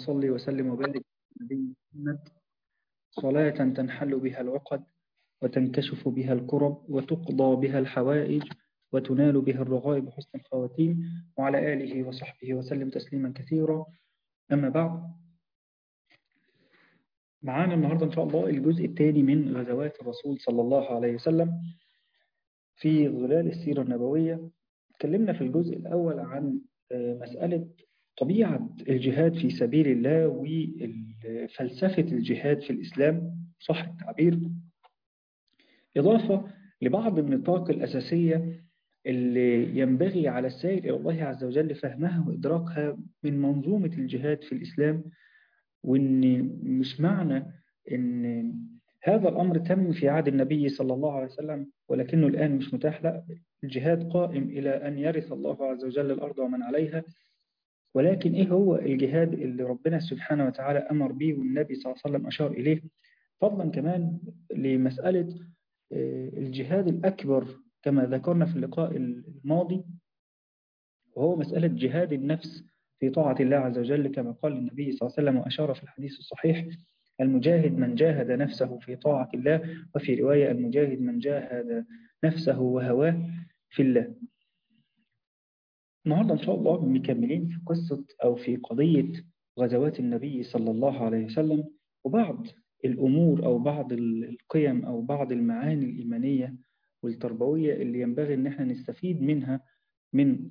صل وسلم وبارك على نبي محمد صلاة تنحل بها العقد وتنكشف بها الكرب وتقضى بها الحوائج وتنال بها الرغائب حسن الخواتيم وعلى آله وصحبه وسلم تسليما كثيرا أما بعد معانا النهاردة إن شاء الله الجزء الثاني من غزوات الرسول صلى الله عليه وسلم في ظلال السيرة النبوية تكلمنا في الجزء الأول عن مسألة طبيعة الجهاد في سبيل الله وفلسفة الجهاد في الإسلام صح التعبير إضافة لبعض النطاق الأساسية اللي ينبغي على السائر إلى الله عز وجل فهمها وإدراكها من منظومة الجهاد في الإسلام وإن مش معنى إن هذا الأمر تم في عهد النبي صلى الله عليه وسلم ولكنه الآن مش متاح لا الجهاد قائم إلى أن يرث الله عز وجل الأرض ومن عليها ولكن إيه هو الجهاد اللي ربنا سبحانه وتعالى أمر به والنبي صلى الله عليه وسلم أشار إليه فضلا كمان لمسألة الجهاد الأكبر كما ذكرنا في اللقاء الماضي وهو مسألة جهاد النفس في طاعة الله عز وجل كما قال النبي صلى الله عليه وسلم وأشار في الحديث الصحيح المجاهد من جاهد نفسه في طاعة الله وفي رواية المجاهد من جاهد نفسه وهواه في الله النهاردة إن شاء الله مكملين في قصة أو في قضية غزوات النبي صلى الله عليه وسلم وبعض الأمور أو بعض القيم أو بعض المعاني الإيمانية والتربوية اللي ينبغي أن احنا نستفيد منها من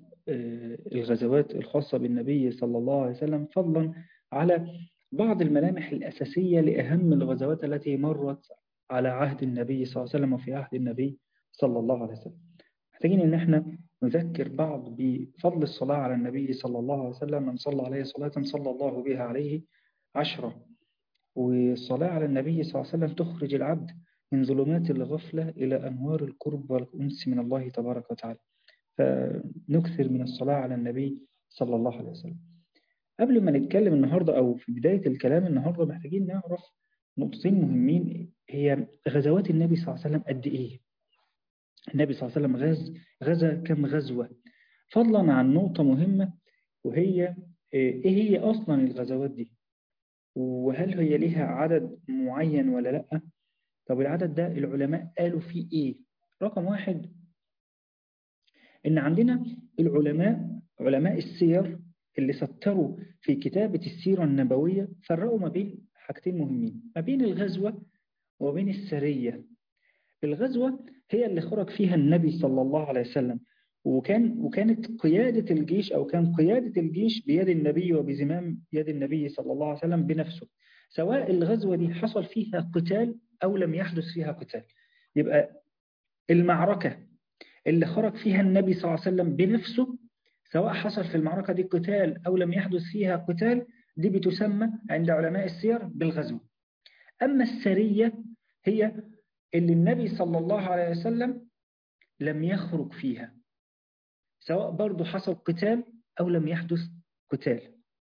الغزوات الخاصة بالنبي صلى الله عليه وسلم فضلا على بعض الملامح الأساسية لأهم الغزوات التي مرت على عهد النبي صلى الله عليه وسلم وفي عهد النبي صلى الله عليه وسلم محتاجين أن احنا نذكر بعض بفضل الصلاة على النبي صلى الله عليه وسلم من صلى عليه صلاة صلى الله بها عليه عشرة والصلاة على النبي صلى الله عليه وسلم تخرج العبد من ظلمات الغفلة إلى أنوار القرب والأنس من الله تبارك وتعالى فنكثر من الصلاة على النبي صلى الله عليه وسلم قبل ما نتكلم النهاردة أو في بداية الكلام النهاردة محتاجين نعرف نقطتين مهمين هي غزوات النبي صلى الله عليه وسلم قد إيه النبي صلى الله عليه وسلم غز غزا كم غزوة فضلا عن نقطة مهمة وهي إيه هي أصلا الغزوات دي وهل هي لها عدد معين ولا لأ طب العدد ده العلماء قالوا فيه إيه رقم واحد إن عندنا العلماء علماء السير اللي سطروا في كتابة السيرة النبوية فرقوا ما بين حاجتين مهمين ما بين الغزوة وبين السرية الغزوة هي اللي خرج فيها النبي صلى الله عليه وسلم وكان وكانت قيادة الجيش أو كان قيادة الجيش بيد النبي وبزمام يد النبي صلى الله عليه وسلم بنفسه سواء الغزوة دي حصل فيها قتال أو لم يحدث فيها قتال يبقى المعركة اللي خرج فيها النبي صلى الله عليه وسلم بنفسه سواء حصل في المعركة دي قتال أو لم يحدث فيها قتال دي بتسمى عند علماء السير بالغزو أما السرية هي اللي النبي صلى الله عليه وسلم لم يخرج فيها سواء برضو حصل قتال أو لم يحدث قتال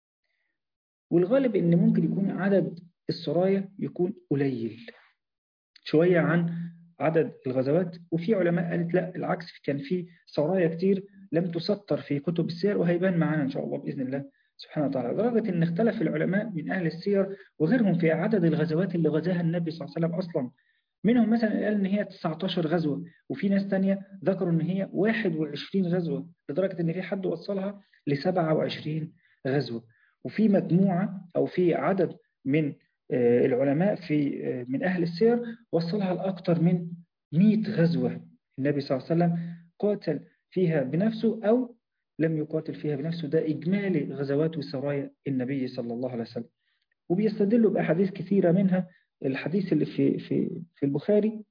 والغالب إن ممكن يكون عدد السرايا يكون قليل شوية عن عدد الغزوات وفي علماء قالت لا العكس كان في سرايا كتير لم تسطر في كتب السير وهيبان معانا إن شاء الله بإذن الله سبحانه وتعالى لدرجة أن اختلف العلماء من أهل السير وغيرهم في عدد الغزوات اللي غزاها النبي صلى الله عليه وسلم أصلا منهم مثلا قال ان هي 19 غزوة وفي ناس تانية ذكروا ان هي 21 غزوة لدرجة ان في حد وصلها ل 27 غزوة وفي مجموعة او في عدد من العلماء في من اهل السير وصلها لاكثر من 100 غزوة النبي صلى الله عليه وسلم قاتل فيها بنفسه او لم يقاتل فيها بنفسه ده اجمالي غزوات وسرايا النبي صلى الله عليه وسلم وبيستدلوا باحاديث كثيرة منها الحديث اللي في في في البخاري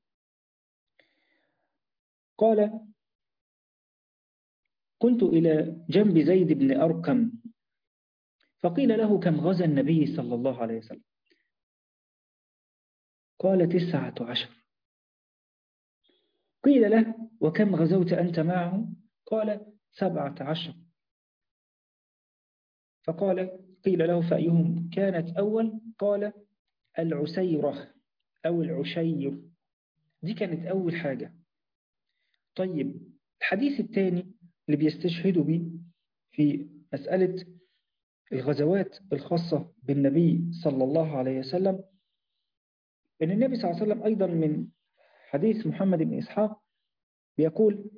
قال كنت إلى جنب زيد بن أركم فقيل له كم غزا النبي صلى الله عليه وسلم قال تسعة عشر قيل له وكم غزوت أنت معه قال سبعة عشر فقال قيل له فأيهم كانت أول قال العسيرة أو العشير دي كانت أول حاجة طيب الحديث الثاني اللي بيستشهدوا به في مسألة الغزوات الخاصة بالنبي صلى الله عليه وسلم أن النبي صلى الله عليه وسلم أيضا من حديث محمد بن إسحاق بيقول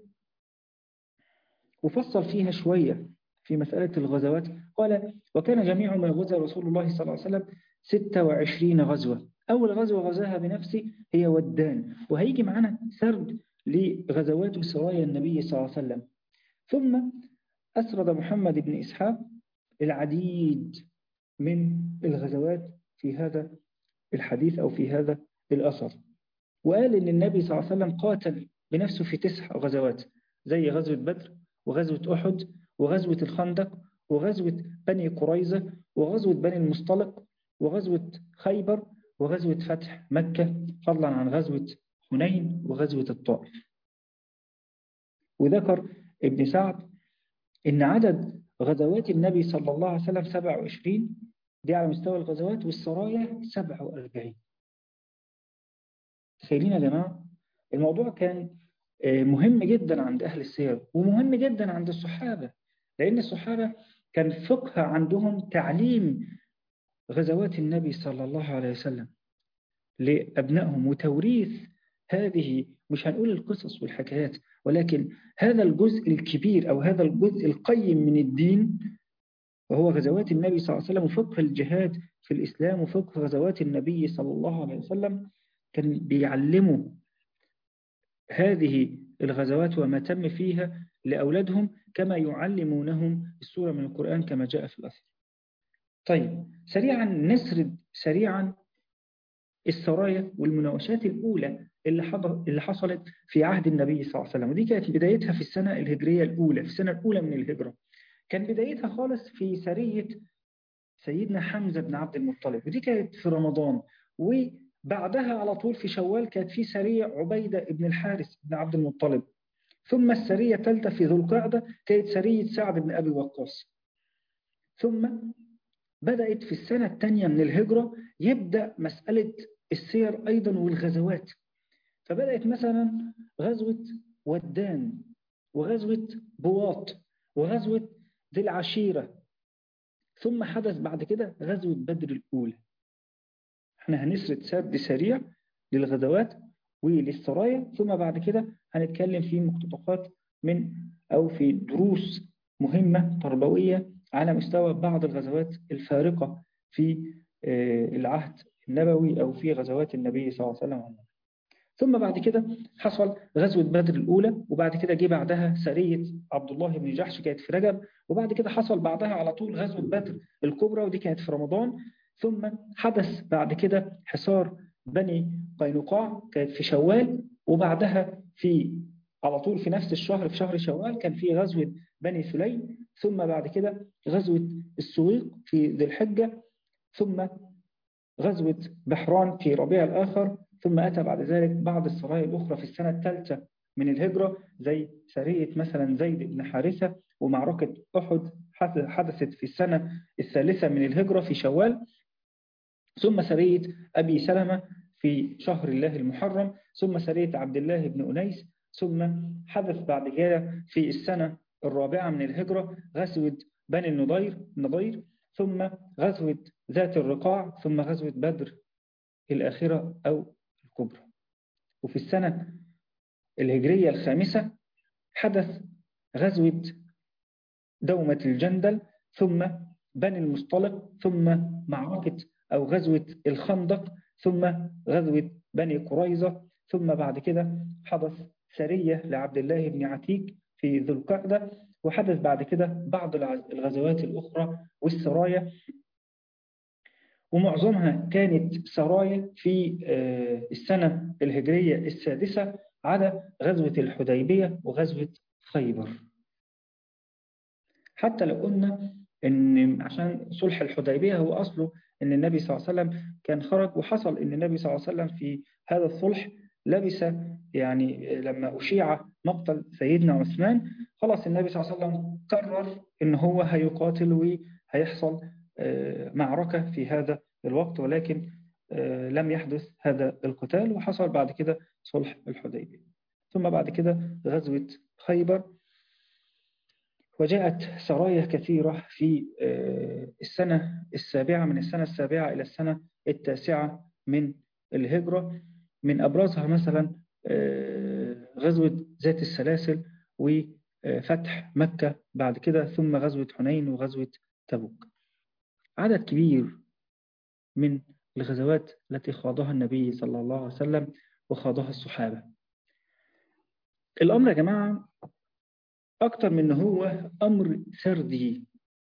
وفصل فيها شوية في مسألة الغزوات قال وكان جميع ما غزى رسول الله صلى الله عليه وسلم 26 غزوة أول غزوة غزاها بنفسه هي ودان وهيجي معنا سرد لغزوات وسرايا النبي صلى الله عليه وسلم ثم أسرد محمد بن إسحاق العديد من الغزوات في هذا الحديث أو في هذا الأثر وقال إن النبي صلى الله عليه وسلم قاتل بنفسه في تسع غزوات زي غزوة بدر وغزوة أحد وغزوة الخندق وغزوة بني قريظة وغزوة بني المصطلق وغزوة خيبر وغزوة فتح مكة فضلا عن غزوة حنين وغزوة الطائف وذكر ابن سعد إن عدد غزوات النبي صلى الله عليه وسلم 27 دي على مستوى الغزوات والسرايا 47 تخيلين يا جماعة الموضوع كان مهم جدا عند أهل السير ومهم جدا عند الصحابة لأن الصحابة كان فقه عندهم تعليم غزوات النبي صلى الله عليه وسلم لأبنائهم وتوريث هذه مش هنقول القصص والحكايات ولكن هذا الجزء الكبير أو هذا الجزء القيم من الدين وهو غزوات النبي صلى الله عليه وسلم وفقه الجهاد في الإسلام وفقه غزوات النبي صلى الله عليه وسلم كان بيعلموا هذه الغزوات وما تم فيها لأولادهم كما يعلمونهم السورة من القرآن كما جاء في الأثر طيب سريعا نسرد سريعا السرايا والمناوشات الأولى اللي اللي حصلت في عهد النبي صلى الله عليه وسلم ودي كانت بدايتها في السنة الهجرية الأولى في السنة الأولى من الهجرة كان بدايتها خالص في سرية سيدنا حمزة بن عبد المطلب ودي كانت في رمضان وبعدها على طول في شوال كانت في سرية عبيدة بن الحارث بن عبد المطلب ثم السرية الثالثة في ذو القعدة كانت سرية سعد بن أبي وقاص ثم بدأت في السنة الثانية من الهجرة يبدأ مسألة السير أيضا والغزوات فبدأت مثلا غزوة ودان وغزوة بواط وغزوة ذي العشيرة ثم حدث بعد كده غزوة بدر الأولى احنا هنسرد سرد سريع للغزوات وللسرايا ثم بعد كده هنتكلم في مقتطفات من أو في دروس مهمة تربوية على مستوى بعض الغزوات الفارقة في العهد النبوي أو في غزوات النبي صلى الله عليه وسلم ثم بعد كده حصل غزوة بدر الأولى وبعد كده جه بعدها سرية عبد الله بن جحش كانت في رجب وبعد كده حصل بعدها على طول غزوة بدر الكبرى ودي كانت في رمضان ثم حدث بعد كده حصار بني قينقاع كانت في شوال وبعدها في على طول في نفس الشهر في شهر شوال كان في غزوة بني سليم ثم بعد كده غزوة السويق في ذي الحجة ثم غزوة بحران في ربيع الآخر ثم أتى بعد ذلك بعض السرايا الأخرى في السنة الثالثة من الهجرة زي سرية مثلا زيد بن حارثة ومعركة أحد حدثت في السنة الثالثة من الهجرة في شوال ثم سرية أبي سلمة في شهر الله المحرم ثم سرية عبد الله بن أنيس ثم حدث بعد كده في السنة الرابعة من الهجرة غزوة بني النضير النضير ثم غزوة ذات الرقاع ثم غزوة بدر الآخرة أو الكبرى وفي السنة الهجرية الخامسة حدث غزوة دومة الجندل ثم بني المصطلق ثم معركة أو غزوة الخندق ثم غزوة بني قريظة ثم بعد كده حدث سرية لعبد الله بن عتيك في ذو القعدة وحدث بعد كده بعض الغزوات الأخرى والسرايا ومعظمها كانت سرايا في السنة الهجرية السادسة على غزوة الحديبية وغزوة خيبر حتى لو قلنا ان عشان صلح الحديبية هو أصله ان النبي صلى الله عليه وسلم كان خرج وحصل ان النبي صلى الله عليه وسلم في هذا الصلح لبس يعني لما أشيع مقتل سيدنا عثمان خلاص النبي صلى الله عليه وسلم قرر ان هو هيقاتل وهيحصل معركة في هذا الوقت ولكن لم يحدث هذا القتال وحصل بعد كده صلح الحديبية ثم بعد كده غزوة خيبر وجاءت سرايا كثيرة في السنة السابعة من السنة السابعة إلى السنة التاسعة من الهجرة من أبرزها مثلا غزوة ذات السلاسل وفتح مكة بعد كده ثم غزوة حنين وغزوة تبوك عدد كبير من الغزوات التي خاضها النبي صلى الله عليه وسلم وخاضها الصحابة الأمر يا جماعة أكتر من هو أمر سردي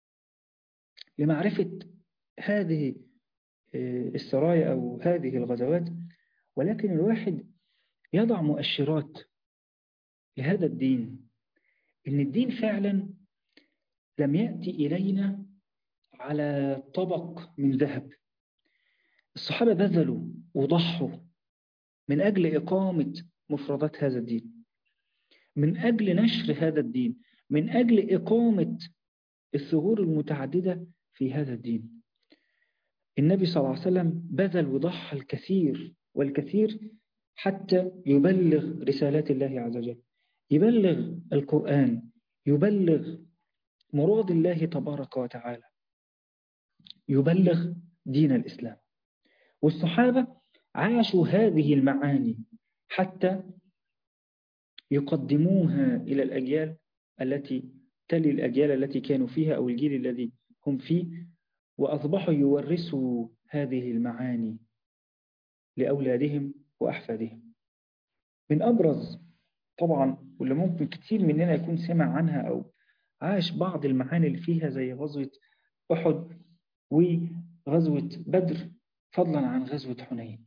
لمعرفة هذه السرايا أو هذه الغزوات ولكن الواحد يضع مؤشرات لهذا الدين إن الدين فعلا لم يأتي إلينا على طبق من ذهب الصحابة بذلوا وضحوا من أجل إقامة مفردات هذا الدين من أجل نشر هذا الدين من أجل إقامة الثغور المتعددة في هذا الدين النبي صلى الله عليه وسلم بذل وضحى الكثير والكثير حتى يبلغ رسالات الله عز وجل يبلغ القرآن يبلغ مراد الله تبارك وتعالى يبلغ دين الإسلام والصحابة عاشوا هذه المعاني حتى يقدموها إلى الأجيال التي تلي الأجيال التي كانوا فيها أو الجيل الذي هم فيه وأصبحوا يورثوا هذه المعاني لأولادهم وأحفادهم من أبرز طبعا واللي ممكن كتير مننا يكون سمع عنها أو عاش بعض المعاني اللي فيها زي غزوة أحد وغزوة بدر فضلا عن غزوة حنين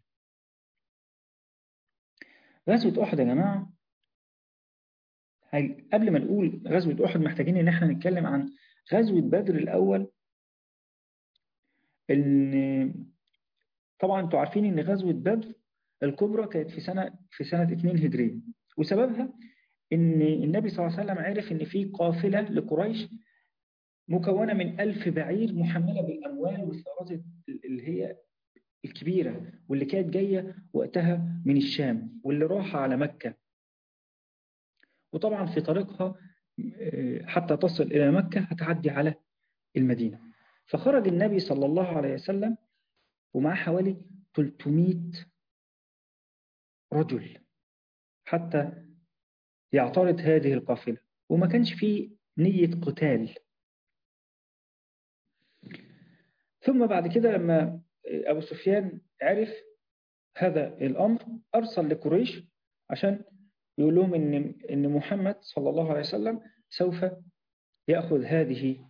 غزوة أحد يا جماعة قبل ما نقول غزوة أحد محتاجين إن احنا نتكلم عن غزوة بدر الأول إن طبعا انتوا عارفين إن غزوة بدر الكبرى كانت في سنة في سنة 2 هجرية وسببها إن النبي صلى الله عليه وسلم عرف إن في قافلة لقريش مكونة من ألف بعير محملة بالأموال والثروات اللي هي الكبيرة واللي كانت جاية وقتها من الشام واللي راح على مكة وطبعا في طريقها حتى تصل إلى مكة هتعدي على المدينة فخرج النبي صلى الله عليه وسلم ومعه حوالي 300 رجل حتى يعترض هذه القافلة وما كانش فيه نية قتال ثم بعد كده لما أبو سفيان عرف هذا الأمر أرسل لقريش عشان يقول لهم إن, إن محمد صلى الله عليه وسلم سوف يأخذ هذه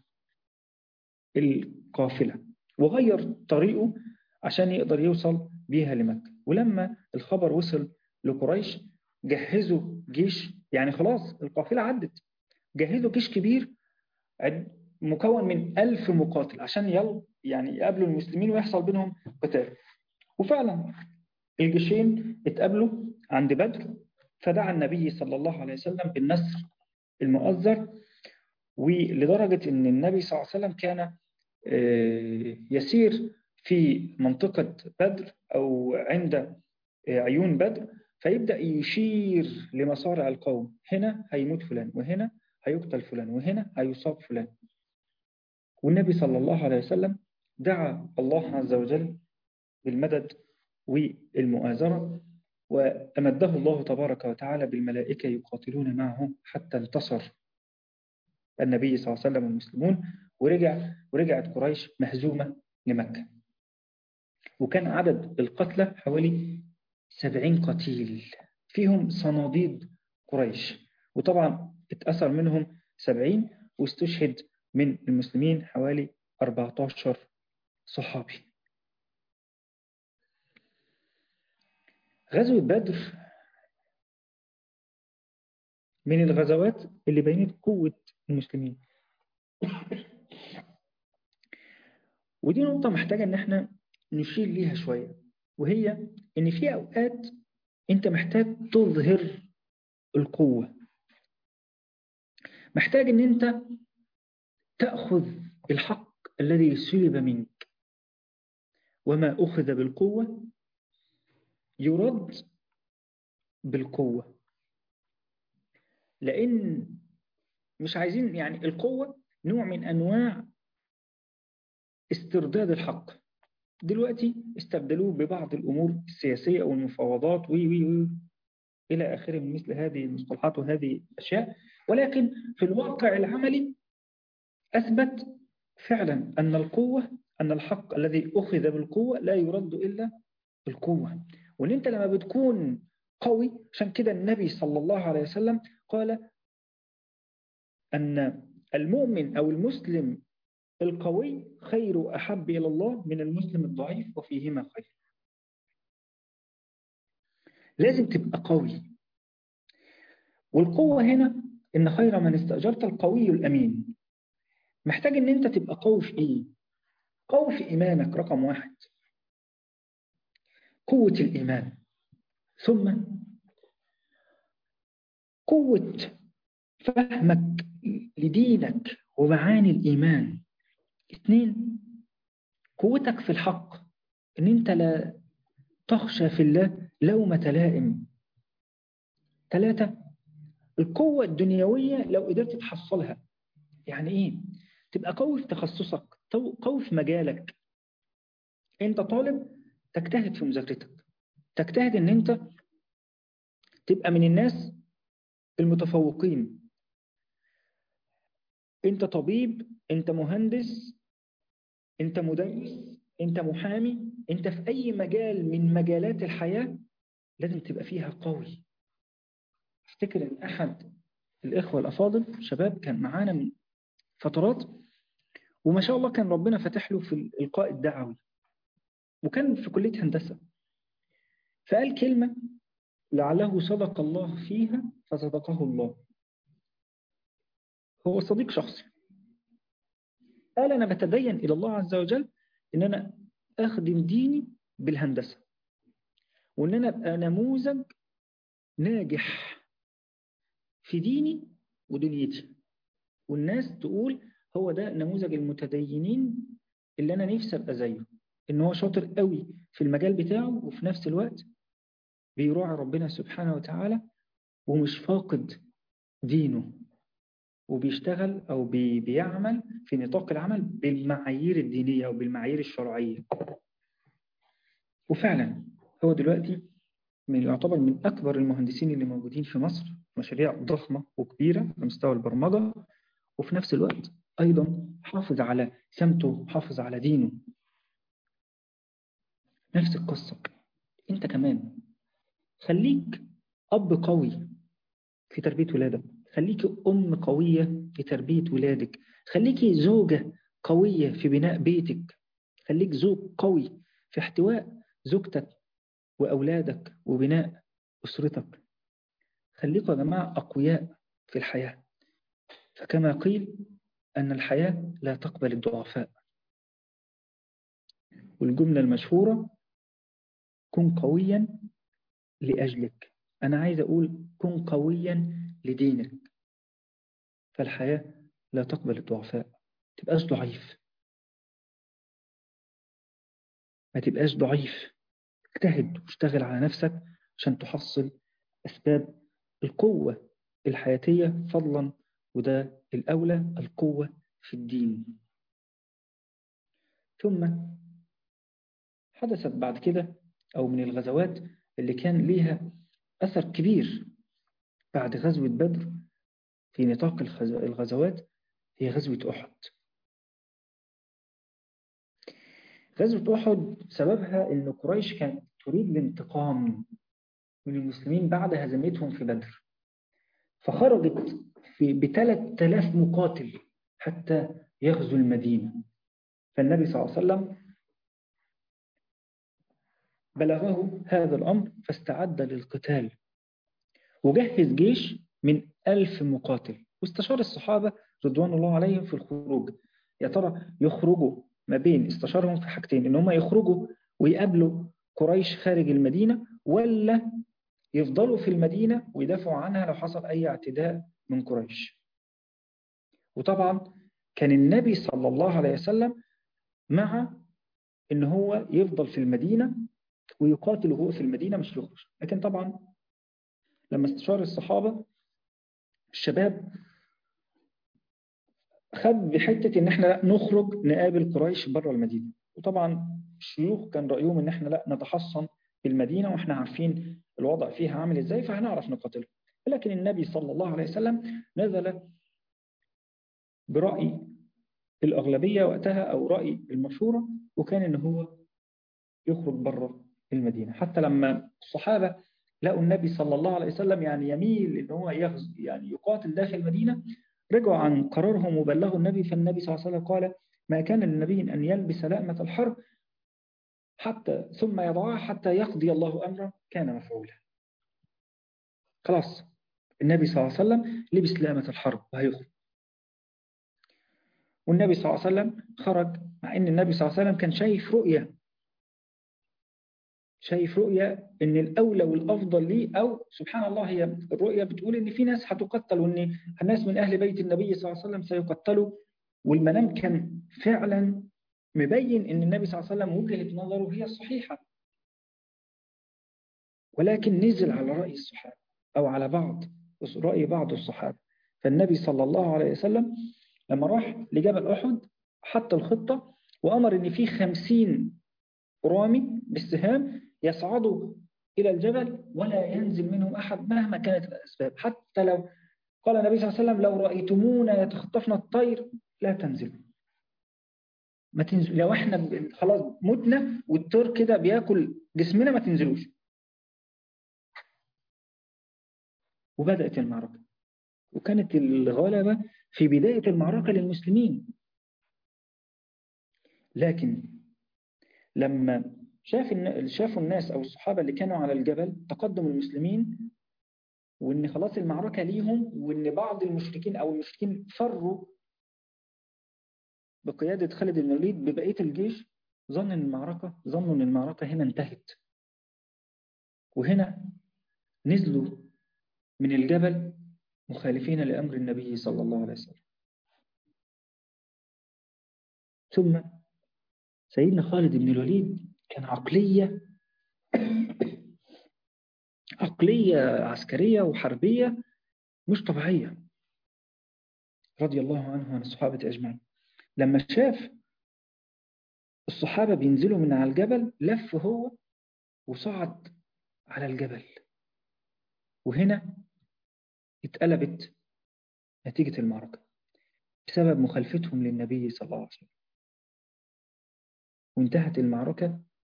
القافلة وغير طريقه عشان يقدر يوصل بيها لمكة ولما الخبر وصل لقريش جهزوا جيش يعني خلاص القافلة عدت جهزوا جيش كبير مكون من ألف مقاتل عشان يلا يعني يقابلوا المسلمين ويحصل بينهم قتال وفعلا الجيشين اتقابلوا عند بدر فدعا النبي صلى الله عليه وسلم بالنصر المؤذر ولدرجة أن النبي صلى الله عليه وسلم كان يسير في منطقة بدر أو عند عيون بدر فيبدأ يشير لمصارع القوم هنا هيموت فلان وهنا هيقتل فلان وهنا هيصاب فلان والنبي صلى الله عليه وسلم دعا الله عز وجل بالمدد والمؤازرة وأمده الله تبارك وتعالى بالملائكة يقاتلون معه حتى انتصر النبي صلى الله عليه وسلم والمسلمون ورجع ورجعت قريش مهزومة لمكة وكان عدد القتلى حوالي سبعين قتيل فيهم صناديد قريش وطبعا اتأثر منهم سبعين واستشهد من المسلمين حوالي 14 صحابي غزوة بدر من الغزوات اللي بينت قوة المسلمين ودي نقطة محتاجة ان احنا نشير ليها شوية وهي ان في اوقات انت محتاج تظهر القوة محتاج ان انت تأخذ الحق الذي سلب منك وما أخذ بالقوة يرد بالقوة لأن مش عايزين يعني القوة نوع من أنواع استرداد الحق دلوقتي استبدلوه ببعض الأمور السياسية أو المفاوضات وي وي وي إلى آخره من مثل هذه المصطلحات وهذه الأشياء ولكن في الواقع العملي أثبت فعلا أن القوة أن الحق الذي أخذ بالقوة لا يرد إلا بالقوة وأن أنت لما بتكون قوي عشان كده النبي صلى الله عليه وسلم قال أن المؤمن أو المسلم القوي خير أحب إلى الله من المسلم الضعيف وفيهما خير لازم تبقى قوي والقوة هنا إن خير من استأجرت القوي الأمين محتاج إن أنت تبقى قوي في إيه؟ قوي في إيمانك رقم واحد قوة الإيمان ثم قوة فهمك لدينك ومعاني الإيمان اثنين قوتك في الحق ان انت لا تخشى في الله لومة لائم ثلاثة القوة الدنيوية لو قدرت تحصلها يعني ايه تبقى قوي في تخصصك قوي في مجالك انت طالب تجتهد في مذاكرتك تجتهد ان انت تبقى من الناس المتفوقين انت طبيب انت مهندس انت مدرس انت محامي انت في اي مجال من مجالات الحياة لازم تبقى فيها قوي افتكر ان احد الاخوة الافاضل شباب كان معانا من فترات وما شاء الله كان ربنا فتح له في الالقاء الدعوي وكان في كلية هندسة فقال كلمة لعله صدق الله فيها فصدقه الله هو صديق شخصي قال أنا بتدين إلى الله عز وجل إن أنا أخدم ديني بالهندسة وإن أنا أبقى نموذج ناجح في ديني ودنيتي والناس تقول هو ده نموذج المتدينين اللي أنا نفسي أبقى زيه إن هو شاطر قوي في المجال بتاعه وفي نفس الوقت بيراعي ربنا سبحانه وتعالى ومش فاقد دينه وبيشتغل أو بي بيعمل في نطاق العمل بالمعايير الدينية أو بالمعايير الشرعية وفعلا هو دلوقتي من يعتبر من أكبر المهندسين اللي موجودين في مصر مشاريع ضخمة وكبيرة على مستوى البرمجة وفي نفس الوقت أيضا حافظ على سمته حافظ على دينه نفس القصة أنت كمان خليك أب قوي في تربية ولادك خليكي أم قوية في تربية ولادك خليكي زوجة قوية في بناء بيتك خليك زوج قوي في احتواء زوجتك وأولادك وبناء أسرتك خليكوا يا جماعة أقوياء في الحياة فكما قيل أن الحياة لا تقبل الضعفاء والجملة المشهورة كن قويا لأجلك أنا عايز أقول كن قويا لدينك فالحياة لا تقبل الضعفاء تبقاش ضعيف ما تبقاش ضعيف اجتهد واشتغل على نفسك عشان تحصل أسباب القوة الحياتية فضلا وده الأولى القوة في الدين ثم حدثت بعد كده أو من الغزوات اللي كان ليها أثر كبير بعد غزوة بدر في نطاق الغزوات هي غزوة أحد غزوة أحد سببها أن قريش كانت تريد الانتقام من المسلمين بعد هزيمتهم في بدر فخرجت في بثلاث آلاف مقاتل حتى يغزو المدينة فالنبي صلى الله عليه وسلم بلغه هذا الأمر فاستعد للقتال وجهز جيش من ألف مقاتل واستشار الصحابة رضوان الله عليهم في الخروج يا ترى يخرجوا ما بين استشارهم في حاجتين إن هم يخرجوا ويقابلوا قريش خارج المدينة ولا يفضلوا في المدينة ويدافعوا عنها لو حصل أي اعتداء من قريش وطبعا كان النبي صلى الله عليه وسلم مع إن هو يفضل في المدينة ويقاتل وهو في المدينة مش يخرج لكن طبعا لما استشار الصحابة الشباب خد بحتة إن إحنا لا نخرج نقابل قريش بره المدينة وطبعا الشيوخ كان رأيهم إن إحنا لا نتحصن في المدينة وإحنا عارفين الوضع فيها عامل إزاي فهنعرف نقاتله ولكن النبي صلى الله عليه وسلم نزل برأي الأغلبية وقتها أو رأي المشورة وكان إن هو يخرج بره المدينة حتى لما الصحابة لقوا النبي صلى الله عليه وسلم يعني يميل إن هو يغز يعني يقاتل داخل المدينة رجعوا عن قرارهم وبلغوا النبي فالنبي صلى الله عليه وسلم قال ما كان للنبي أن يلبس لأمة الحرب حتى ثم يضعها حتى يقضي الله أمره كان مفعولا خلاص النبي صلى الله عليه وسلم لبس لأمة الحرب وهيخرج والنبي صلى الله عليه وسلم خرج مع أن النبي صلى الله عليه وسلم كان شايف رؤية شايف رؤية ان الاولى والافضل ليه او سبحان الله هي الرؤية بتقول ان في ناس هتقتل وان الناس من اهل بيت النبي صلى الله عليه وسلم سيقتلوا والمنام كان فعلا مبين ان النبي صلى الله عليه وسلم وجهة نظره هي الصحيحة ولكن نزل على رأي الصحابة او على بعض رأي بعض الصحابة فالنبي صلى الله عليه وسلم لما راح لجبل احد حط الخطة وامر ان في خمسين رامي بالسهام يصعدوا إلى الجبل ولا ينزل منهم أحد مهما كانت الأسباب حتى لو قال النبي صلى الله عليه وسلم لو رأيتمونا يتخطفنا الطير لا تنزلوا ما تنزل لو احنا خلاص متنا والطير كده بياكل جسمنا ما تنزلوش وبدأت المعركة وكانت الغلبة في بداية المعركة للمسلمين لكن لما شاف شافوا الناس أو الصحابة اللي كانوا على الجبل تقدم المسلمين وإن خلاص المعركة ليهم وإن بعض المشركين أو المشركين فروا بقيادة خالد بن الوليد ببقية الجيش ظن إن المعركة ظنوا إن المعركة هنا انتهت وهنا نزلوا من الجبل مخالفين لأمر النبي صلى الله عليه وسلم ثم سيدنا خالد بن الوليد كان عقلية عقلية عسكرية وحربية مش طبيعية رضي الله عنه وعن الصحابة أجمعين لما شاف الصحابة بينزلوا من على الجبل لف هو وصعد على الجبل وهنا اتقلبت نتيجة المعركة بسبب مخالفتهم للنبي صلى الله عليه وسلم وانتهت المعركة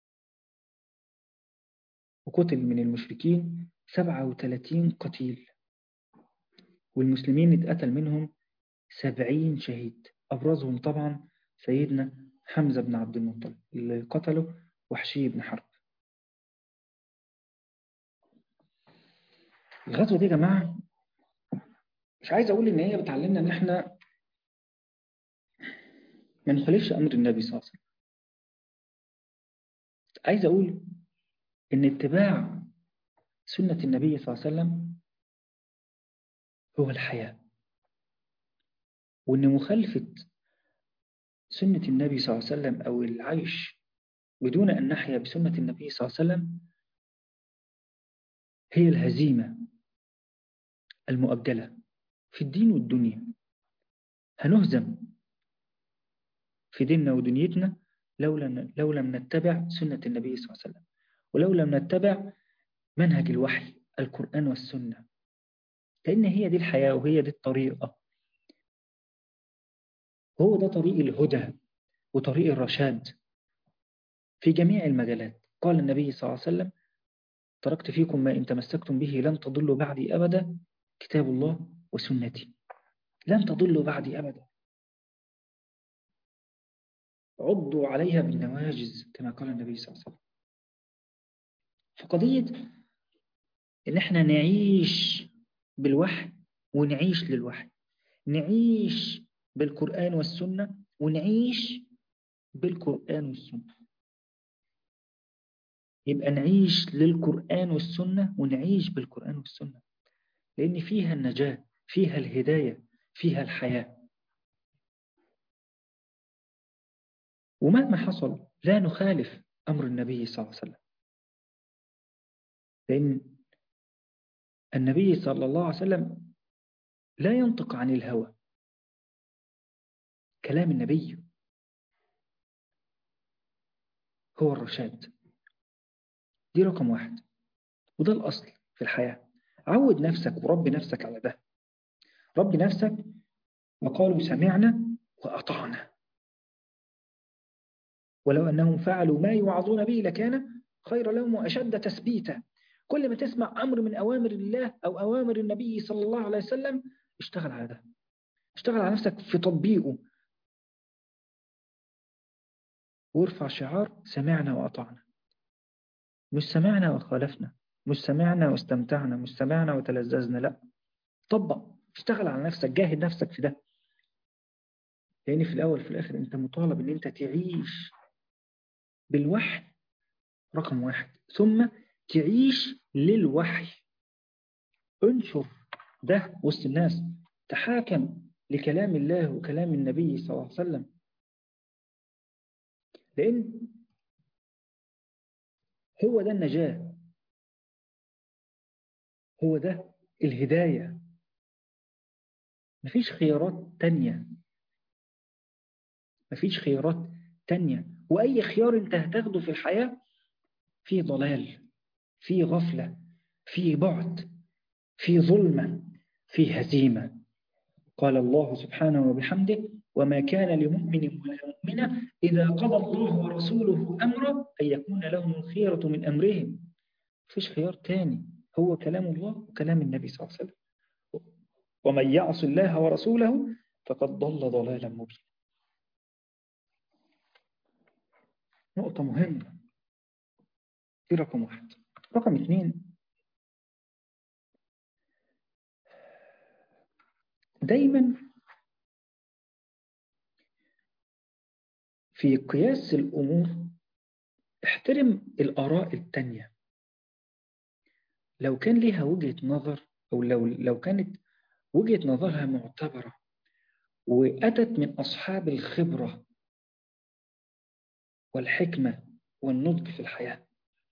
وقتل من المشركين 37 قتيل والمسلمين اتقتل منهم 70 شهيد أبرزهم طبعا سيدنا حمزة بن عبد المطلب اللي قتله وحشي بن حرب الغزوة دي يا جماعة مش عايز أقول إن هي بتعلمنا إن إحنا ما نخالفش أمر النبي صلى الله عليه وسلم عايز أقول إن اتباع سنة النبي صلى الله عليه وسلم هو الحياة وإن مخالفة سنة النبي صلى الله عليه وسلم أو العيش بدون أن نحيا بسنة النبي صلى الله عليه وسلم هي الهزيمة المؤجلة في الدين والدنيا هنهزم في ديننا ودنيتنا لو لم, لو لم نتبع سنة النبي صلى الله عليه وسلم ولو لم نتبع منهج الوحي القرآن والسنة لأن هي دي الحياة وهي دي الطريقة هو ده طريق الهدى وطريق الرشاد في جميع المجالات قال النبي صلى الله عليه وسلم تركت فيكم ما إن تمسكتم به لن تضلوا بعدي أبدا كتاب الله وسنتي لن تضلوا بعدي أبدا عضوا عليها بالنواجز كما قال النبي صلى الله عليه وسلم فقضية إن إحنا نعيش بالوحي ونعيش للوحي نعيش بالقرآن والسنة ونعيش بالقرآن والسنة يبقى نعيش للقرآن والسنة ونعيش بالقرآن والسنة لأن فيها النجاة فيها الهداية فيها الحياة ومهما حصل لا نخالف أمر النبي صلى الله عليه وسلم لأن النبي صلى الله عليه وسلم لا ينطق عن الهوى كلام النبي هو الرشاد دي رقم واحد وده الأصل في الحياة عود نفسك وربي نفسك على ده ربي نفسك وقالوا سمعنا وأطعنا ولو أنهم فعلوا ما يوعظون به لكان خير لهم وأشد تثبيتا كل ما تسمع أمر من أوامر الله أو أوامر النبي صلى الله عليه وسلم اشتغل على ده اشتغل على نفسك في تطبيقه وارفع شعار سمعنا وأطعنا مش سمعنا وخالفنا مش سمعنا واستمتعنا مش سمعنا وتلذذنا لا طبق اشتغل على نفسك جاهد نفسك في ده لأن في الأول في الآخر أنت مطالب أن أنت تعيش بالوحي رقم واحد ثم تعيش للوحي انشر ده وسط الناس تحاكم لكلام الله وكلام النبي صلى الله عليه وسلم لأن هو ده النجاة هو ده الهداية مفيش خيارات تانية مفيش خيارات تانية وأي خيار أنت هتاخده في الحياة فيه ضلال فيه غفلة فيه بعد فيه ظلمة فيه هزيمة قال الله سبحانه وبحمده وما كان لمؤمن ولا مؤمنة إذا قضى الله ورسوله أمرا أن يكون لهم الخيرة من أمرهم فيش خيار تاني هو كلام الله وكلام النبي صلى الله عليه وسلم ومن يعص الله ورسوله فقد ضل ضلالا مبينا نقطة مهمة دي رقم واحد رقم اثنين دايما في قياس الأمور احترم الآراء التانية لو كان ليها وجهة نظر أو لو, لو كانت وجهة نظرها معتبرة وأتت من أصحاب الخبرة والحكمة والنضج في الحياة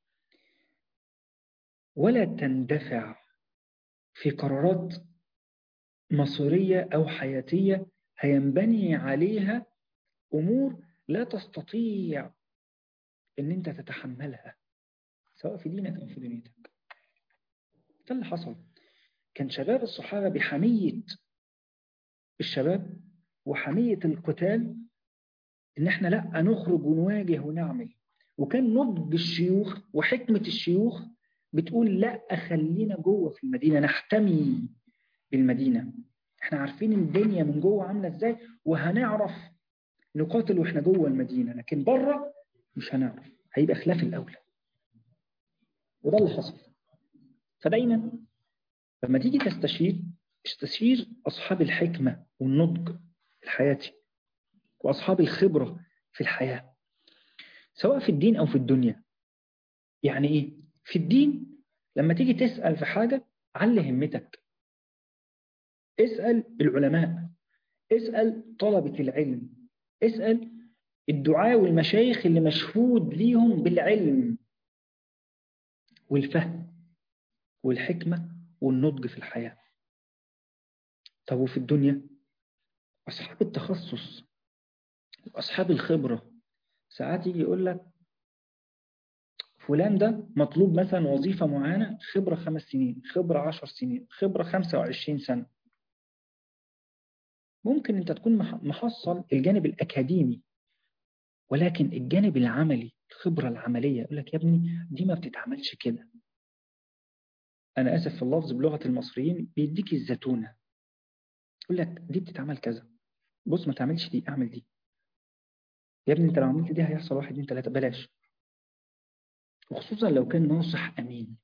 ولا تندفع في قرارات مصيرية أو حياتية هينبني عليها أمور لا تستطيع أن أنت تتحملها سواء في دينك أو في دنيتك ده اللي حصل كان شباب الصحابة بحمية الشباب وحمية القتال إن إحنا لأ نخرج ونواجه ونعمل وكان نضج الشيوخ وحكمة الشيوخ بتقول لأ خلينا جوه في المدينة نحتمي بالمدينة إحنا عارفين الدنيا من جوه عاملة إزاي وهنعرف نقاتل وإحنا جوه المدينة لكن بره مش هنعرف هيبقى خلاف الأولى وده اللي حصل فدايما لما تيجي تستشير استشير أصحاب الحكمة والنضج الحياتي وأصحاب الخبرة في الحياة سواء في الدين أو في الدنيا يعني إيه؟ في الدين لما تيجي تسأل في حاجة علي همتك اسأل العلماء اسأل طلبة العلم اسأل الدعاء والمشايخ اللي مشهود ليهم بالعلم والفهم والحكمة والنضج في الحياة طب وفي الدنيا أصحاب التخصص وأصحاب الخبرة ساعات يجي يقول لك فلان ده مطلوب مثلا وظيفة معينة خبرة خمس سنين خبرة عشر سنين خبرة خمسة وعشرين سنة ممكن أنت تكون محصل الجانب الأكاديمي ولكن الجانب العملي الخبرة العملية يقول لك يا ابني دي ما بتتعملش كده أنا آسف في اللفظ بلغة المصريين بيديك الزتونة يقول لك دي بتتعمل كذا بص ما تعملش دي اعمل دي يا ابني انت لو عملت دي هيحصل واحد اتنين تلاتة بلاش وخصوصا لو كان ناصح أمين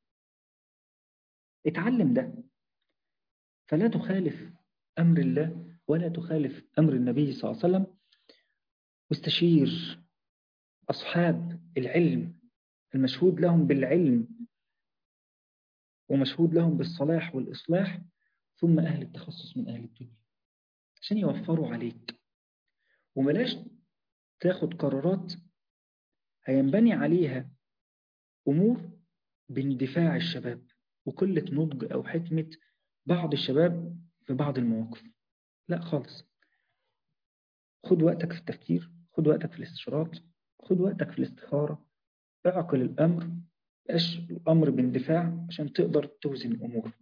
اتعلم ده فلا تخالف أمر الله ولا تخالف أمر النبي صلى الله عليه وسلم واستشير أصحاب العلم المشهود لهم بالعلم ومشهود لهم بالصلاح والإصلاح ثم أهل التخصص من أهل الدنيا عشان يوفروا عليك وملاش تاخد قرارات هينبني عليها أمور باندفاع الشباب وقلة نضج أو حكمة بعض الشباب في بعض المواقف لا خالص خد وقتك في التفكير خد وقتك في الاستشارات خد وقتك في الاستخارة اعقل الأمر بقاش الأمر باندفاع عشان تقدر توزن الأمور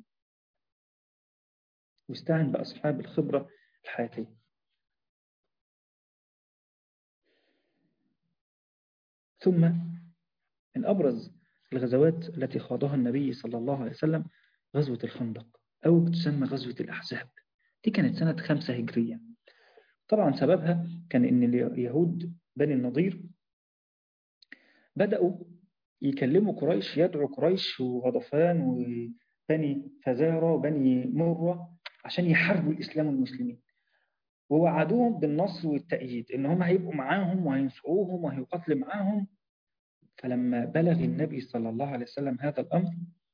واستعن بأصحاب الخبرة الحياتية ثم من أبرز الغزوات التي خاضها النبي صلى الله عليه وسلم غزوة الخندق أو تسمى غزوة الأحزاب دي كانت سنة خمسة هجرية طبعا سببها كان إن اليهود بني النضير بدأوا يكلموا قريش يدعوا قريش وغضفان وبني فزارة وبني مرة عشان يحاربوا الإسلام والمسلمين ووعدوهم بالنصر والتأييد إن هم هيبقوا معاهم وهينصروهم وهيقاتلوا معاهم فلما بلغ النبي صلى الله عليه وسلم هذا الأمر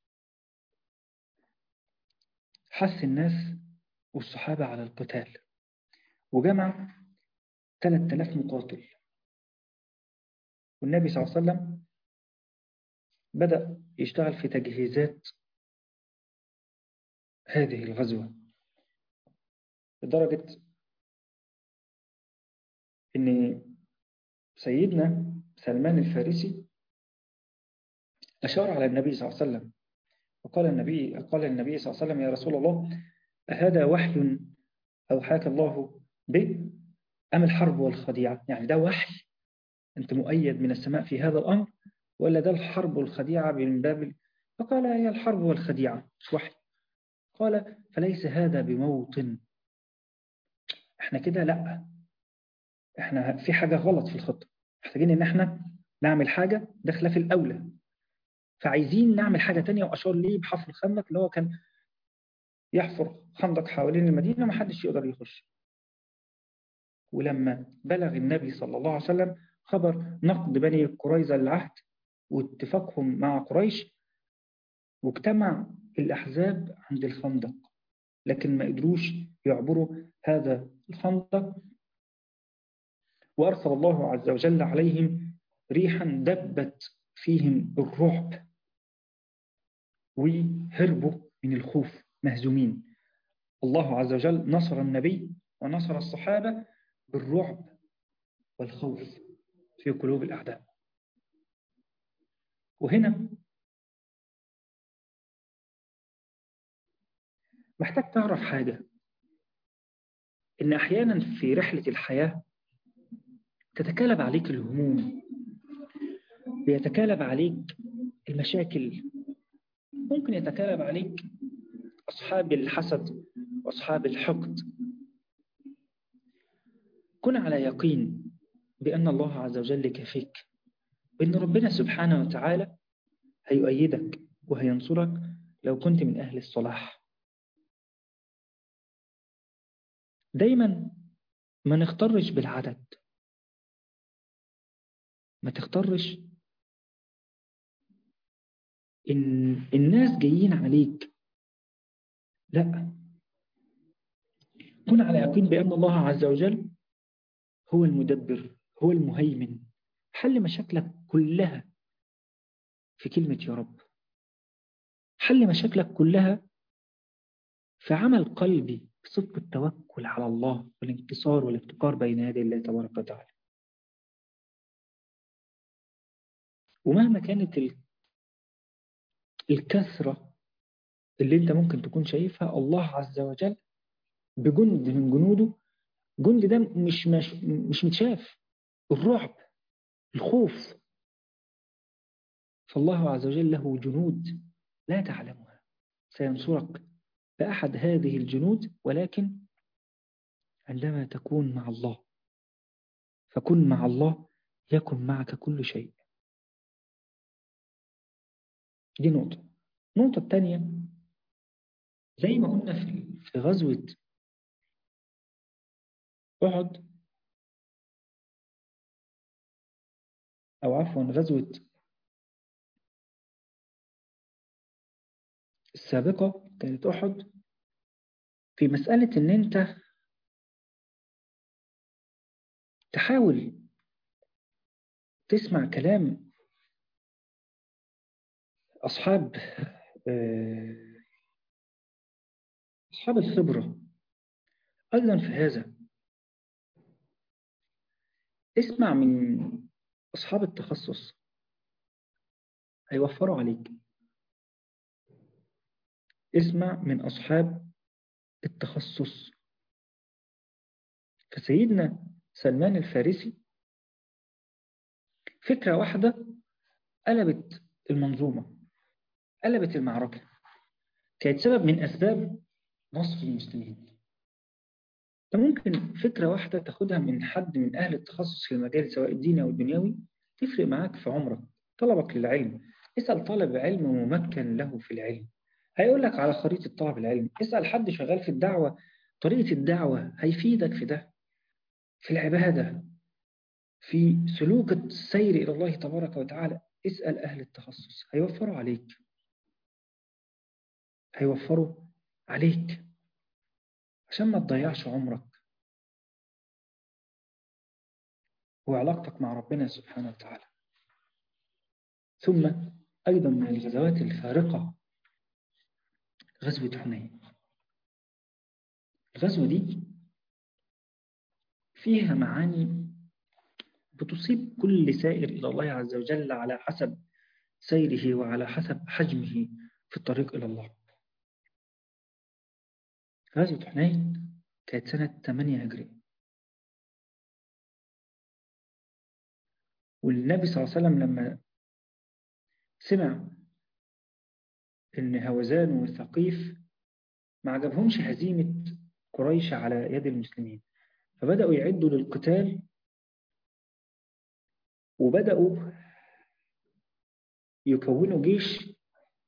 حث الناس والصحابة على القتال وجمع 3000 مقاتل والنبي صلى الله عليه وسلم بدأ يشتغل في تجهيزات هذه الغزوة لدرجة إن سيدنا سلمان الفارسي أشار على النبي صلى الله عليه وسلم وقال النبي قال النبي صلى الله عليه وسلم يا رسول الله أهذا وحي أوحاك الله به أم الحرب والخديعة يعني ده وحي أنت مؤيد من السماء في هذا الأمر ولا ده الحرب والخديعة من باب فقال هي الحرب والخديعة مش وحي قال فليس هذا بموطن احنا كده لا احنا في حاجة غلط في الخطة محتاجين ان احنا نعمل حاجة داخله في الأولى فعايزين نعمل حاجة تانية وأشار ليه بحفر الخندق اللي هو كان يحفر خندق حوالين المدينة ما حدش يقدر يخش ولما بلغ النبي صلى الله عليه وسلم خبر نقد بني قريظة العهد واتفاقهم مع قريش واجتمع الأحزاب عند الخندق لكن ما قدروش يعبروا هذا الخندق وأرسل الله عز وجل عليهم ريحا دبت فيهم الرعب وهربوا من الخوف مهزومين الله عز وجل نصر النبي ونصر الصحابة بالرعب والخوف في قلوب الأعداء وهنا محتاج تعرف حاجة إن أحيانا في رحلة الحياة تتكالب عليك الهموم بيتكالب عليك المشاكل ممكن يتكالب عليك أصحاب الحسد وأصحاب الحقد كن على يقين بأن الله عز وجل كفيك وأن ربنا سبحانه وتعالى هيؤيدك وهينصرك لو كنت من أهل الصلاح دايما ما نختارش بالعدد ما تختارش إن الناس جايين عليك لا كن على يقين بأن الله عز وجل هو المدبر هو المهيمن حل مشاكلك كلها في كلمة يا رب حل مشاكلك كلها في عمل قلبي صدق التوكل على الله والانتصار والافتقار بين يدي الله تبارك وتعالى ومهما كانت الكثرة اللي انت ممكن تكون شايفها الله عز وجل بجند من جنوده جند ده مش مش, مش متشاف الرعب الخوف فالله عز وجل له جنود لا تعلمها سينصرك بأحد هذه الجنود ولكن عندما تكون مع الله فكن مع الله يكن معك كل شيء دي نقطة النقطة الثانية زي ما قلنا في غزوة أحد أو عفوا غزوة السابقة كانت أحد في مسألة إن أنت تحاول تسمع كلام أصحاب أصحاب الخبرة أيضا في هذا اسمع من أصحاب التخصص هيوفروا عليك اسمع من أصحاب التخصص فسيدنا سلمان الفارسي فكرة واحدة قلبت المنظومة قلبت المعركة كانت سبب من أسباب نصف المسلمين فممكن فكرة واحدة تاخدها من حد من أهل التخصص في المجال سواء الديني أو الدنيوي تفرق معاك في عمرك طلبك للعلم اسأل طالب علم ممكن له في العلم هيقول لك على خريطة طلب العلم اسأل حد شغال في الدعوة طريقة الدعوة هيفيدك في ده في العبادة في سلوك السير إلى الله تبارك وتعالى اسأل أهل التخصص هيوفروا عليك هيوفروا عليك عشان ما تضيعش عمرك وعلاقتك مع ربنا سبحانه وتعالى ثم أيضا من الغزوات الفارقة غزوة حنين الغزوة دي فيها معاني بتصيب كل سائر إلى الله عز وجل على حسب سيره وعلى حسب حجمه في الطريق إلى الله غزوة حنين كانت سنة 8 هجرية والنبي صلى الله عليه وسلم لما سمع إن هوزان وثقيف ما عجبهمش هزيمة قريش على يد المسلمين فبدأوا يعدوا للقتال وبدأوا يكونوا جيش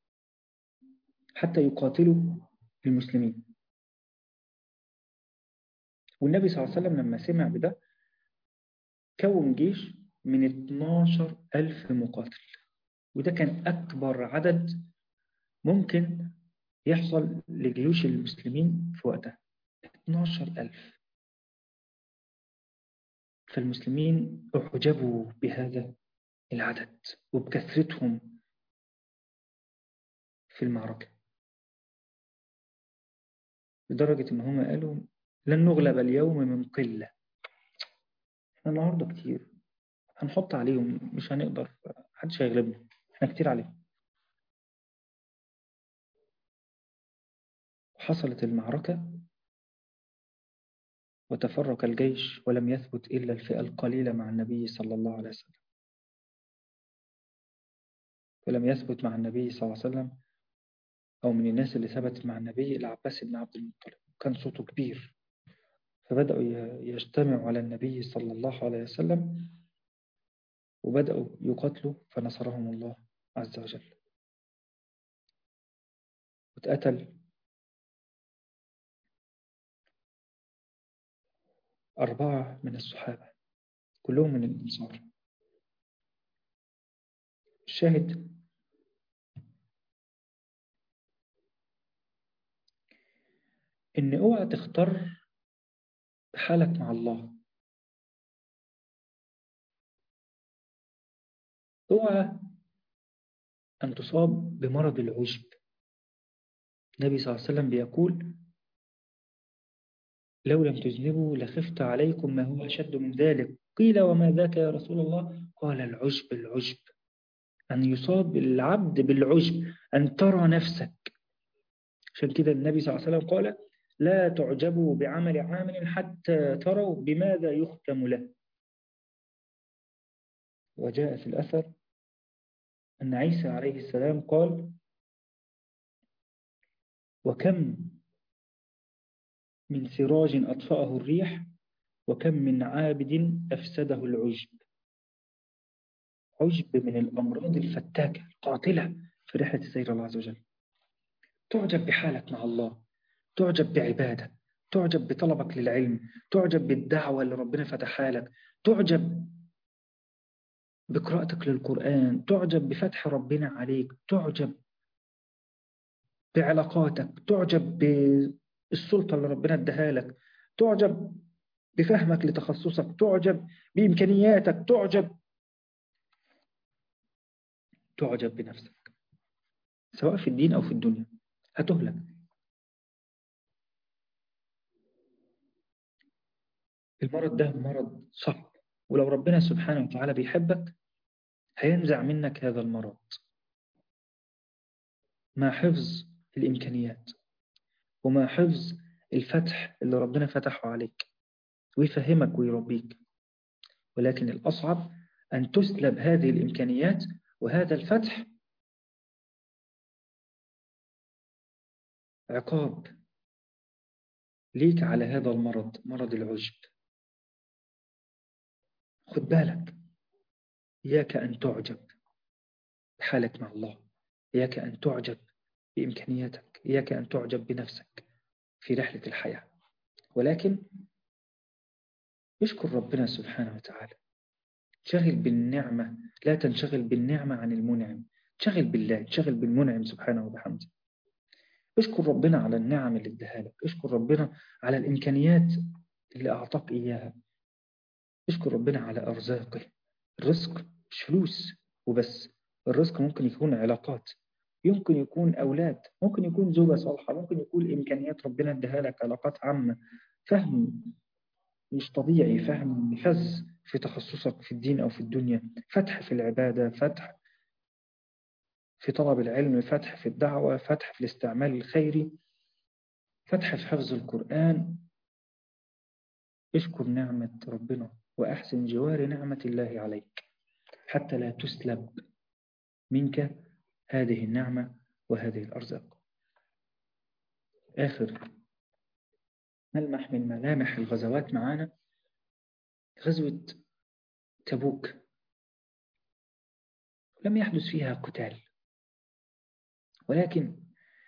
حتى يقاتلوا المسلمين والنبي صلى الله عليه وسلم لما سمع بده كون جيش من 12 ألف مقاتل وده كان أكبر عدد ممكن يحصل لجيوش المسلمين في وقتها 12 ألف فالمسلمين أعجبوا بهذا العدد وبكثرتهم في المعركة لدرجة إن هم قالوا لن نغلب اليوم من قلة احنا النهاردة كتير هنحط عليهم مش هنقدر محدش هيغلبنا احنا كتير عليهم حصلت المعركة وتفرق الجيش ولم يثبت إلا الفئة القليلة مع النبي صلى الله عليه وسلم ولم يثبت مع النبي صلى الله عليه وسلم أو من الناس اللي ثبتت مع النبي العباس بن عبد المطلب كان صوته كبير فبدأوا يجتمعوا على النبي صلى الله عليه وسلم وبدأوا يقاتلوا فنصرهم الله عز وجل واتقتل أربعة من الصحابة كلهم من الأنصار الشاهد إن اوعى تختار حالك مع الله اوعى أن تصاب بمرض العجب النبي صلى الله عليه وسلم بيقول لو لم تذنبوا لخفت عليكم ما هو أشد من ذلك قيل وما ذاك يا رسول الله قال العجب العجب أن يصاب العبد بالعجب أن ترى نفسك عشان كده النبي صلى الله عليه وسلم قال لا تعجبوا بعمل عامل حتى تروا بماذا يختم له وجاء في الأثر أن عيسى عليه السلام قال وكم من سراج أطفأه الريح وكم من عابد أفسده العجب عجب من الأمراض الفتاكة القاتلة في رحلة السير الله عز وجل تعجب بحالك مع الله تعجب بعبادة تعجب بطلبك للعلم تعجب بالدعوة اللي ربنا فتحها لك تعجب بقراءتك للقرآن تعجب بفتح ربنا عليك تعجب بعلاقاتك تعجب بالسلطة اللي ربنا اداها لك تعجب بفهمك لتخصصك تعجب بإمكانياتك تعجب تعجب بنفسك سواء في الدين أو في الدنيا هتهلك المرض ده مرض صعب ولو ربنا سبحانه وتعالى بيحبك هينزع منك هذا المرض مع حفظ الإمكانيات ومع حفظ الفتح اللي ربنا فتحه عليك ويفهمك ويربيك ولكن الأصعب أن تسلب هذه الإمكانيات وهذا الفتح عقاب ليك على هذا المرض مرض العجب خد بالك إياك أن تعجب بحالك مع الله إياك أن تعجب بإمكانياتك إياك أن تعجب بنفسك في رحلة الحياة ولكن اشكر ربنا سبحانه وتعالى شغل بالنعمة لا تنشغل بالنعمة عن المنعم شغل بالله شغل بالمنعم سبحانه وبحمده اشكر ربنا على النعم اللي اداها لك اشكر ربنا على الإمكانيات اللي أعطاك إياها اشكر ربنا على أرزاقه الرزق مش فلوس وبس الرزق ممكن يكون علاقات يمكن يكون أولاد ممكن يكون زوجة صالحة ممكن يكون إمكانيات ربنا اداها لك علاقات عامة فهم مش طبيعي فهم فز في تخصصك في الدين أو في الدنيا فتح في العبادة فتح في طلب العلم فتح في الدعوة فتح في الاستعمال الخيري فتح في حفظ القرآن اشكر نعمة ربنا وأحسن جوار نعمة الله عليك حتى لا تسلب منك هذه النعمة وهذه الأرزاق آخر ملمح من ملامح الغزوات معانا غزوة تبوك لم يحدث فيها قتال ولكن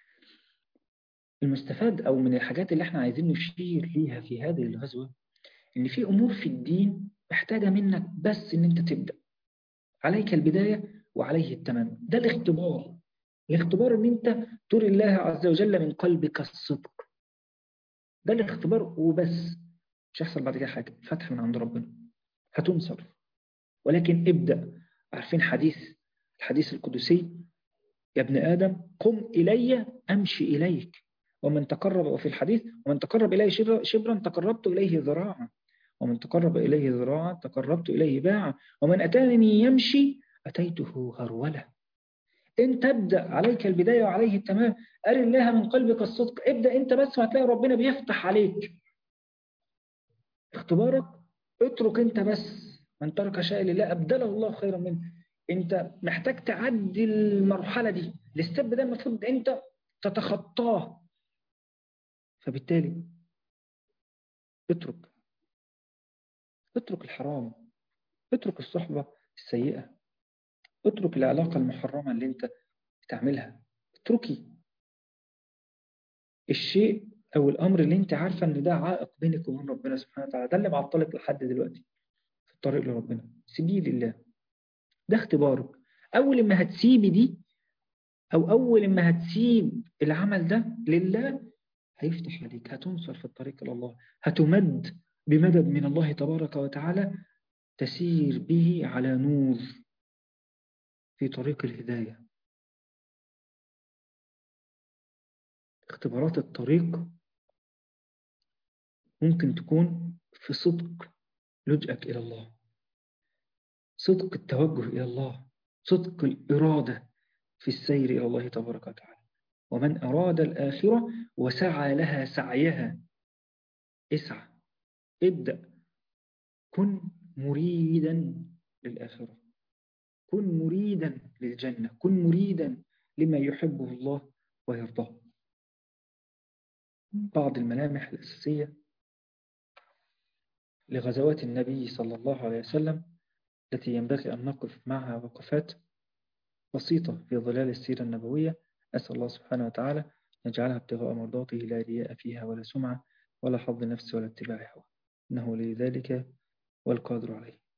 المستفاد أو من الحاجات اللي احنا عايزين نشير ليها في هذه الغزوة إن في أمور في الدين محتاجة منك بس إن أنت تبدأ عليك البداية وعليه التمام ده الاختبار الاختبار إن أنت تري الله عز وجل من قلبك الصدق ده الاختبار وبس مش هيحصل بعد كده حاجة فتح من عند ربنا هتنصر ولكن ابدأ عارفين حديث الحديث القدسي يا ابن آدم قم إلي أمشي إليك ومن تقرب وفي الحديث ومن تقرب إليه شبرا تقربت إليه ذراعا ومن تقرب إليه ذراعا تقربت إليه باعا ومن أتاني يمشي أتيته هرولة انت ابدأ عليك البداية وعليه التمام أري الله من قلبك الصدق ابدأ انت بس وهتلاقي ربنا بيفتح عليك اختبارك اترك انت بس من ترك شيء لله أبدله الله خيرا منه انت محتاج تعدي المرحلة دي الستيب ده المفروض انت تتخطاه فبالتالي اترك اترك الحرام اترك الصحبة السيئة اترك العلاقة المحرمة اللي انت بتعملها اتركي الشيء او الامر اللي انت عارفة ان ده عائق بينك وبين ربنا سبحانه وتعالى ده اللي معطلك لحد دلوقتي في الطريق لربنا سيبيه لله ده اختبارك اول ما هتسيبي دي او اول ما هتسيب العمل ده لله هيفتح عليك هتنصر في الطريق إلى الله هتمد بمدد من الله تبارك وتعالى تسير به على نور في طريق الهداية اختبارات الطريق ممكن تكون في صدق لجأك إلى الله صدق التوجه إلى الله صدق الإرادة في السير إلى الله تبارك وتعالى ومن أراد الآخرة وسعى لها سعيها اسعى ابدأ كن مريدا للآخرة كن مريدا للجنة كن مريدا لما يحبه الله ويرضاه بعض الملامح الأساسية لغزوات النبي صلى الله عليه وسلم التي ينبغي أن نقف معها وقفات بسيطة في ظلال السيرة النبوية أسأل الله سبحانه وتعالى نجعلها ابتغاء مرضاته لا رياء فيها ولا سمعة ولا حظ نفس ولا اتباع هوى إنه لذلك والقادر عليه